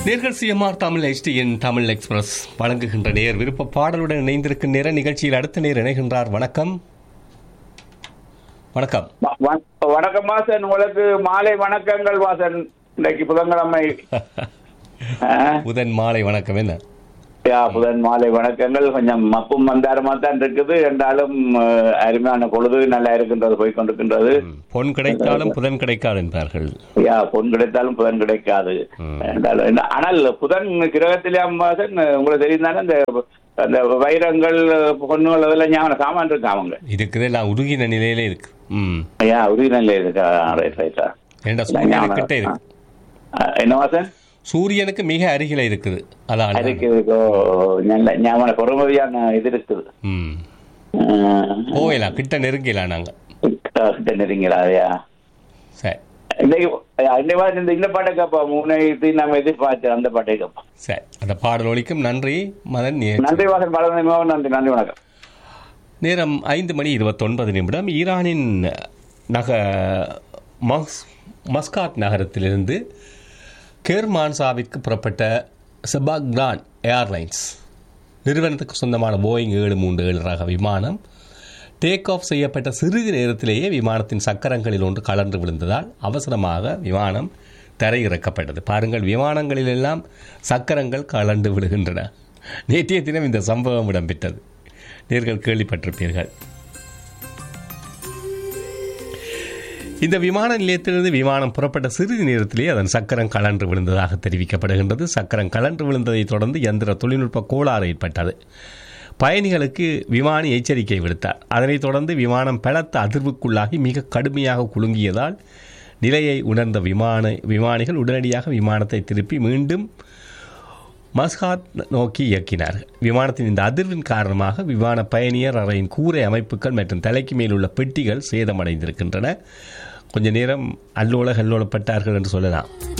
நேர்கள் CMR Tamil HDN Tamil express வழங்குகின்ற நேர் விருப்ப பாடலுடன் இணைந்திருக்கும் நேர நிகழ்ச்சியில் அடுத்த நேர் இணைகின்றார் வணக்கம் வணக்கம் வ- வ- வணக்கம் வாசன் உங்களுக்கு மாலை வணக்கங்கள் வாசன் இன்னைக்கு புதன்கிழமை ஆ, புதன் மாலை வணக்கம் என்ன யா, புதன் மாலை வணக்கங்கள் கொஞ்சம் மப்பும் மந்தாரமா தான் இருக்குது என்றாலும் அஹ், அருமையான பொழுது நல்லா இருக்கின்றது போய் கொண்டிருக்கின்றது ம், பொன் கிடைத்தாலும் புதன் கிடைக்காது என்பார்கள் யா பொன் கிடைத்தாலும் புதன் கிடைக்காது ம். என்றாலும் என்ன- ஆனால் புதன் கிரகத்திலே வாசன் உங்களுக்கு தெரியும் தானே இந்த அந்த வைரங்கள் பொண்ணுகள் அதெல்லாம் ஞாபகம் சாமான் இருக்கு அவங்க இதுக்குதே நான் உருகின நிலையிலே இருக்கு ம் யா உறுதிநிலை இருக்கா ரைட் ரைட்டா ஏண்டா சூரியனுக்கு கிட்ட இருக்கு என்ன வாசன் சூரியனுக்கு மிக அருகில இருக்குது அதான் அதுக்கு இதுக்கோ நல்ல ஞாபகம் பொறுமதியான இது இருக்குது ம் ஆஹ் போகலாம் கிட்ட நெருங்கலாம் நாங்க கிட்ட நெருங்கிறாதையா சரி இன்னைக்கு இன்னைக்கு வாரம் இந்த இந்த பாட்டை கேப்பா முன்னை நம்ம எதிர்பார்த்து அந்த பாட்டை கேப்பா சரி அந்த பாடல் ஒலிக்கும் நன்றி மதன் நீ- நன்றி வாசன் பலவந்தமாக நன்றி நன்றி வணக்கம் நேரம் ஐந்து மணி இருபத்தொன்பது நிமிடம் ஈரானின் நக மஸ் மஸ்காட் நகரத்திலிருந்து கேர்மான்சாவிற்கு புறப்பட்ட செபாக்டான் ஏர்லைன்ஸ் நிறுவனத்துக்கு சொந்தமான போயிங் ஏழு மூன்று ஏழு ரக விமானம் டேக் ஆஃப் செய்யப்பட்ட சிறிது நேரத்திலேயே விமானத்தின் சக்கரங்களில் ஒன்று கலன்று விழுந்ததால் அவசரமாக விமானம் தரையிறக்கப்பட்டது பாருங்கள் விமானங்களிலெல்லாம் சக்கரங்கள் கலண்டு விழுகின்றன நேற்றைய தினம் இந்த சம்பவம் இடம்பெற்றது நேர்கள் கேள்விப்பட்டிருப்பீர்கள் இந்த விமான நிலையத்திலிருந்து விமானம் புறப்பட்ட சிறிது நேரத்திலேயே அதன் சக்கரம் கலன்று விழுந்ததாக தெரிவிக்கப்படுகின்றது சக்கரம் கலன்று விழுந்ததைத் தொடர்ந்து எந்திர தொழில்நுட்ப கோளாறு ஏற்பட்டது பயணிகளுக்கு விமானி எச்சரிக்கை விடுத்தார் அதனைத் தொடர்ந்து விமானம் பலத்த அதிர்வுக்குள்ளாகி மிக கடுமையாக குலுங்கியதால் நிலையை உணர்ந்த விமான விமானிகள் உடனடியாக விமானத்தை திருப்பி மீண்டும் மஸ்காத் நோக்கி இயக்கினார்கள் விமானத்தின் இந்த அதிர்வின் காரணமாக விமான பயணியர் அறையின் கூரை அமைப்புகள் மற்றும் தலைக்கு மேல் உள்ள பெட்டிகள் சேதமடைந்திருக்கின்றன கொஞ்ச நேரம் அல்லோல கல்லோலப்பட்டார்கள் என்று சொல்லலாம்